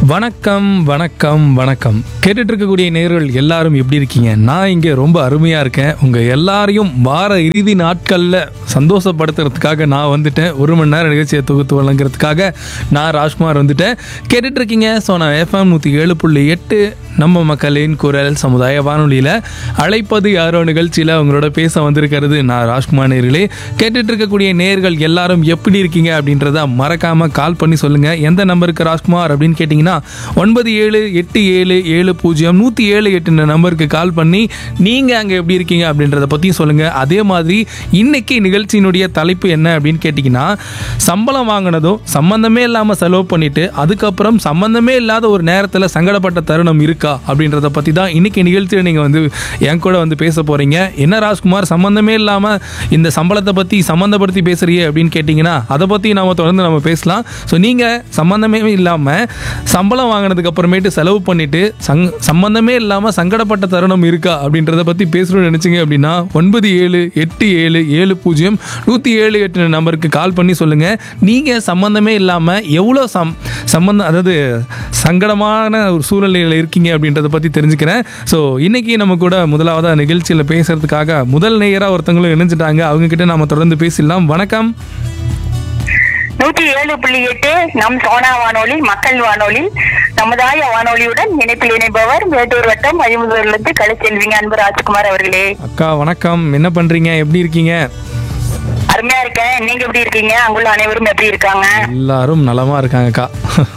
வணக்கம் வணக்கம் வணக்கம் கேட்டுட்டு இருக்கக்கூடிய நேர்கள் எல்லாரும் எப்படி இருக்கீங்க நான் இங்கே ரொம்ப அருமையாக இருக்கேன் உங்கள் எல்லாரையும் வார இறுதி நாட்களில் சந்தோஷப்படுத்துறதுக்காக நான் வந்துட்டேன் ஒரு மணி நேரம் நிகழ்ச்சியை தொகுத்து வழங்குறதுக்காக நான் ராஜ்குமார் வந்துட்டேன் கேட்டுட்டு இருக்கீங்க ஸோ நான் எஃப்எம் நூற்றி ஏழு புள்ளி எட்டு நம்ம மக்களின் குரல் சமுதாய வானொலியில் அழைப்பது யாரோ நிகழ்ச்சியில் உங்களோட பேச வந்திருக்கிறது நான் ராஜ்குமார் நேர்களே கேட்டுட்டு இருக்கக்கூடிய நேர்கள் எல்லாரும் எப்படி இருக்கீங்க அப்படின்றத மறக்காம கால் பண்ணி சொல்லுங்க எந்த நம்பருக்கு ராஜ்குமார் அப்படின்னு கேட்டிங்கன்னா ஒன்பது ஏழு எட்டு ஏழு ஏழு பூஜ்ஜியம் நூற்றி ஏழு எட்டுன்ற நம்பருக்கு கால் பண்ணி நீங்கள் அங்கே எப்படி இருக்கீங்க அப்படின்றத பற்றியும் சொல்லுங்கள் அதே மாதிரி இன்னைக்கு நிகழ்ச்சியினுடைய தலைப்பு என்ன அப்படின்னு கேட்டிங்கன்னா சம்பளம் வாங்கினதும் சம்மந்தமே இல்லாமல் செலவு பண்ணிட்டு அதுக்கப்புறம் சம்மந்தமே இல்லாத ஒரு நேரத்தில் சங்கடப்பட்ட தருணம் இருக்கா அப்படின்றத பற்றி தான் இன்னைக்கு நிகழ்ச்சியில் நீங்கள் வந்து என் கூட வந்து பேச போகிறீங்க என்ன ராஜ்குமார் சம்மந்தமே இல்லாமல் இந்த சம்பளத்தை பற்றி சம்மந்தப்படுத்தி பேசுறியே அப்படின்னு கேட்டிங்கன்னா அதை பற்றி நாம தொடர்ந்து நம்ம பேசலாம் ஸோ நீங்கள் சம்மந்தமே இல்லாமல் சம்பளம் வாங்கினதுக்கு அப்புறமேட்டு செலவு பண்ணிட்டு சங் சம்மந்தமே இல்லாமல் சங்கடப்பட்ட தருணம் இருக்கா அப்படின்றத பற்றி பேசணும்னு நினச்சிங்க அப்படின்னா ஒன்பது ஏழு எட்டு ஏழு ஏழு பூஜ்ஜியம் நூற்றி ஏழு எட்டு நம்பருக்கு கால் பண்ணி சொல்லுங்கள் நீங்கள் சம்மந்தமே இல்லாமல் எவ்வளோ சம் சம்மந்தம் அதாவது சங்கடமான ஒரு சூழ்நிலையில் இருக்கீங்க அப்படின்றத பற்றி தெரிஞ்சுக்கிறேன் ஸோ இன்னைக்கு நம்ம கூட முதலாவதாக நிகழ்ச்சியில் பேசுறதுக்காக முதல் நேயராக ஒருத்தவங்களும் இணைஞ்சிட்டாங்க அவங்க கிட்ட நாம தொடர்ந்து பேசிடலாம் வணக்கம் நூற்றி ஏழு புள்ளி எட்டு நம் சோனா வானொலி மக்கள் வானொலி சமுதாய வானொலியுடன் இணைப்பில் இணைப்பவர் மேட்டூர் வட்டம் அழிமுதூர்லேருந்து கலைச்செல்விங்க அன்பு ராஜ்குமார் அவர்களே அக்கா வணக்கம் என்ன பண்றீங்க எப்படி இருக்கீங்க அருமையா இருக்கேன் நீங்க எப்படி இருக்கீங்க அங்குள்ள அனைவரும் எப்படி இருக்காங்க எல்லாரும் நலமா இருக்காங்கக்கா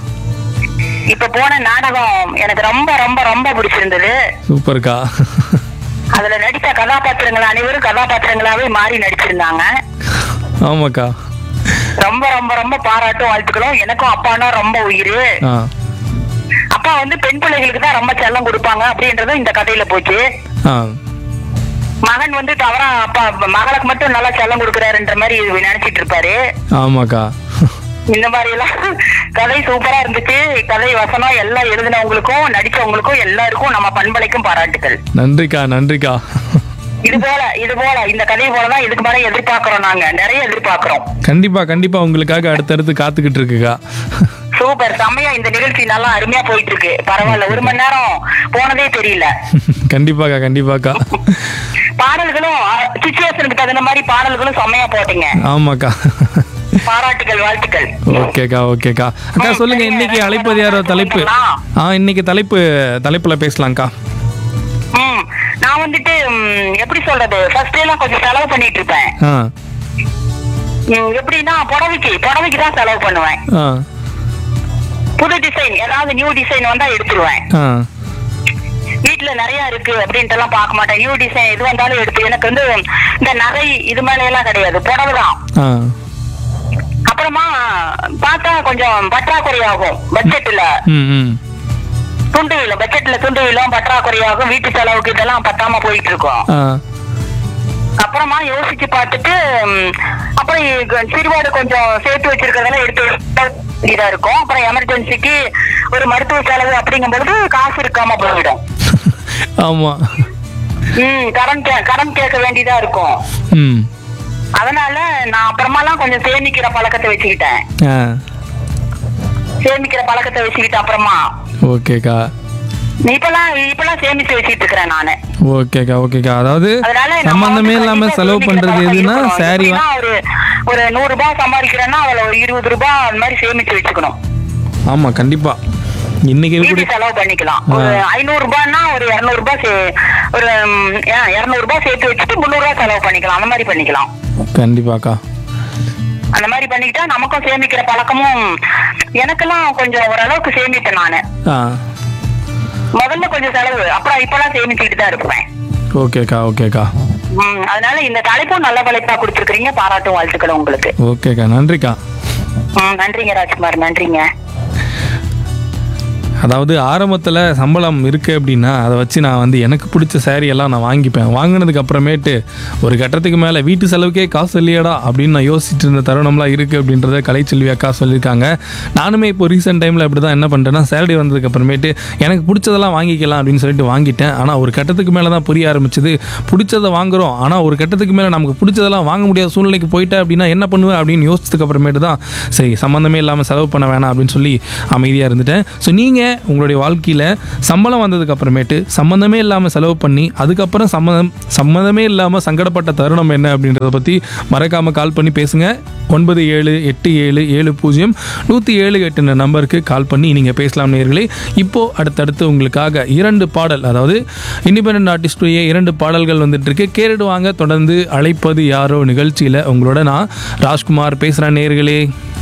இப்ப போன நாடகம் எனக்கு ரொம்ப ரொம்ப ரொம்ப பிடிச்சிருந்தது சூப்பர்க்கா அதுல நடித்த கதாபாத்திரங்கள் அனைவரும் கதாபாத்திரங்களாவே மாறி நடிச்சிருந்தாங்க ஆமாக்கா ரொம்ப ரொம்ப ரொம்ப பாராட்டும் வாழ்த்துக்களும் எனக்கும் அப்பானா ரொம்ப உயிர் ஆ அப்பா வந்து பெண் பிள்ளைகளுக்கு தான் ரொம்ப செல்லம் கொடுப்பாங்க அப்படின்றதும் இந்த கதையில போச்சு ஆ மகன் வந்து தவறா அப்பா மகளுக்கு மட்டும் நல்லா செல்லம் கொடுக்குறாருன்ற மாதிரி நினைச்சிட்டு இருப்பாரு ஆமாக்கா இந்த மாதிரி எல்லாம் கதை சூப்பரா இருந்துச்சு கதை வசனம் எல்லாம் எழுதினவங்களுக்கும் நடிச்சவங்களுக்கும் எல்லாருக்கும் நம்ம பண்பலைக்கும் பாராட்டுகள் நன்றிக்கா நன்றிக்கா இது போல இது போல இந்த கதை போலதான் இதுக்கு மேல எதிர்பார்க்கிறோம் நாங்க நிறைய எதிர்பார்க்கிறோம் கண்டிப்பா கண்டிப்பா உங்களுக்காக அடுத்தடுத்து காத்துக்கிட்டு இருக்குக்கா சூப்பர் செம்மையா இந்த நிகழ்ச்சி நல்லா அருமையா போயிட்டு இருக்கு பரவாயில்ல ஒரு மணி நேரம் போனதே தெரியல கண்டிப்பாக்கா கண்டிப்பாக்கா பாடல்களும் சுச்சுவேஷனுக்கு தகுந்த மாதிரி பாடல்களும் செம்மையா போட்டீங்க ஆமாக்கா பாராட்டுகள் வாழ்த்துக்கள் ஓகேக்கா ஓகேக்கா அக்கா சொல்லுங்க இன்னைக்கு அழைப்பது யாரோ தலைப்பு ஆ இன்னைக்கு தலைப்பு தலைப்புல பேசலாம்க்கா ம் நான் வந்துட்டு ம், எப்படி சொல்றது ஃபர்ஸ்ட் எல்லாம் கொஞ்சம் செலவு பண்ணிட்டு இருப்பேன் ஆ ம், எப்படின்னா புடவைக்கு புடவைக்கு தான் செலவு பண்ணுவேன் ஆ புது டிசைன் ஏதாவது நியூ டிசைன் வந்தா எடுத்துருவேன் ஆ வீட்டுல நிறைய இருக்கு அப்படின்ட்டு எல்லாம் பார்க்க மாட்டேன் நியூ டிசைன் எது வந்தாலும் எடுத்து எனக்கு வந்து இந்த நகை இது மேல எல்லாம் கிடையாது புடவை தான் ஆ அப்புறமா பார்த்தா கொஞ்சம் பற்றாக்குறை ஆகும் பட்ஜெட்ல ம் ம் துண்டு விலும் பட்ஜெட்ல துண்டு விலும் பற்றாக்குறை ஆகும் வீட்டு செலவுக்கு இதெல்லாம் பத்தாம போயிட்டு இருக்கோம் ஆ அப்புறமா யோசிச்சு பார்த்துட்டு ம், அப்புறம் இ- சிறுவாடு கொஞ்சம் சேர்த்து வச்சிருக்கிறதெல்லாம் எடுத்து இதா இருக்கும் அப்புறம் எமர்ஜென்சிக்கு ஒரு மருத்துவ செலவு அப்படிங்கும் பொழுது காசு இருக்காம போயிடும் ஆமா ம் கடன் கே கடன் கேட்க வேண்டியதா இருக்கும் ம் அதனால நான் அப்புறமாலாம் கொஞ்சம் சேமிக்கிற பழக்கத்தை வச்சுக்கிட்டேன் ஆ சேமிக்கிற பழக்கத்தை வச்சுக்கிட்டு அப்புறமா ஓகேக்கா இப்பெல்லாம் இப்பெல்லாம் சேமிச்சு வச்சுட்டு இருக்கிறேன் நானு ஓகேக்கா ஓகேக்கா அதாவது அதனால நம்ம சம்பந்தமே வந்து இல்லாம கண்டிப்பா செலவு சேமிக்கிற பண்றது பழக்கம் எதுனா இருக்கணும். சாரி எப்படின்னா ஒரு ஒரு நூறு ரூபாய் சம்பாதிக்கிறேன்னா அதுல ஒரு இருபது ரூபாய் அந்த மாதிரி சேமிச்சு வச்சுக்கணும் ஆமா கண்டிப்பா இன்னைக்கு வீட்டு இருக்கக்கூடிய செலவு பண்ணிக்கலாம் ஒரு ஐநூறு ரூபாய்னா ஒரு இருநூறு ரூபாய் சே- ஒரு இருநூறு ரூபாய் சேர்த்து வச்சுட்டு முந்நூறு ரூபாய் செலவு பண்ணிக்கலாம் அந்த மாதிரி பண்ணிக்கலாம் கண்டிப்பாக்கா அந்த மாதிரி பண்ணிக்கிட்டா நமக்கும் சேமிக்கிற பழக்கமும் எனக்கெல்லாம் கொஞ்சம் ஓரளவுக்கு சேமிப்பேன் நானு ஆ முதல்ல கொஞ்சம் செலவு அப்புறம் இப்பெல்லாம் சேமிச்சுக்கிட்டு தான் இருப்பேன் ஓகேக்கா ஓகேக்கா ம், அதனால இந்த தலைப்பும் நல்ல தலைப்பா கொடுத்துருக்கீங்க பாராட்டும் வாழ்த்துக்கள் உங்களுக்கு ஓகேக்கா நன்றிக்கா ம், நன்றிங்க ராஜ்குமார் நன்றிங்க அதாவது ஆரம்பத்தில் சம்பளம் இருக்குது அப்படின்னா அதை வச்சு நான் வந்து எனக்கு பிடிச்ச saree எல்லாம் நான் வாங்கிப்பேன் வாங்கினதுக்கு அப்புறமேட்டு ஒரு கட்டத்துக்கு மேலே வீட்டு செலவுக்கே காசு இல்லையாடா அப்படின்னு நான் யோசிச்சுட்டு இருந்த தருணம்லாம் இருக்குது அப்படின்றத கலைச்செல்வி அக்கா சொல்லியிருக்காங்க நானுமே இப்போ ரீசெண்ட் டைமில் அப்படி தான் என்ன பண்ணுறேன்னா சேலரி வந்ததுக்கு அப்புறமேட்டு எனக்கு பிடிச்சதெல்லாம் வாங்கிக்கலாம் அப்படின்னு சொல்லிட்டு வாங்கிட்டேன் ஆனால் ஒரு கட்டத்துக்கு மேலே தான் புரிய ஆரம்பிச்சது பிடிச்சதை வாங்குறோம் ஆனால் ஒரு கட்டத்துக்கு மேலே நமக்கு பிடிச்சதெல்லாம் வாங்க முடியாத சூழ்நிலைக்கு போயிட்டேன் அப்படின்னா என்ன பண்ணுவேன் அப்படின்னு யோசிச்சதுக்கு அப்புறமேட்டு தான் சரி சம்மந்தமே இல்லாமல் செலவு பண்ண வேணாம் அப்படின்னு சொல்லி அமைதியாக இருந்துட்டேன் ஸோ நீங்கள் உங்களுடைய வாழ்க்கையில் சம்பளம் வந்ததுக்கு அப்புறமேட்டு சம்மந்தமே இல்லாமல் செலவு பண்ணி அதுக்கப்புறம் சம்மதம் சம்மந்தமே இல்லாமல் சங்கடப்பட்ட தருணம் என்ன அப்படின்றத பற்றி மறக்காமல் கால் பண்ணி பேசுங்க ஒன்பது ஏழு எட்டு ஏழு ஏழு பூஜ்ஜியம் நூற்றி ஏழு எட்டுன்ற நம்பருக்கு கால் பண்ணி நீங்கள் பேசலாம் நேர்களே இப்போது அடுத்தடுத்து உங்களுக்காக இரண்டு பாடல் அதாவது இண்டிபெண்ட் ஆர்டிஸ்டுடைய இரண்டு பாடல்கள் வந்துட்டு இருக்கு கேட்டுடுவாங்க தொடர்ந்து அழைப்பது யாரோ நிகழ்ச்சியில் உங்களோட நான் ராஜ்குமார் பேசுகிறேன் நேர்களே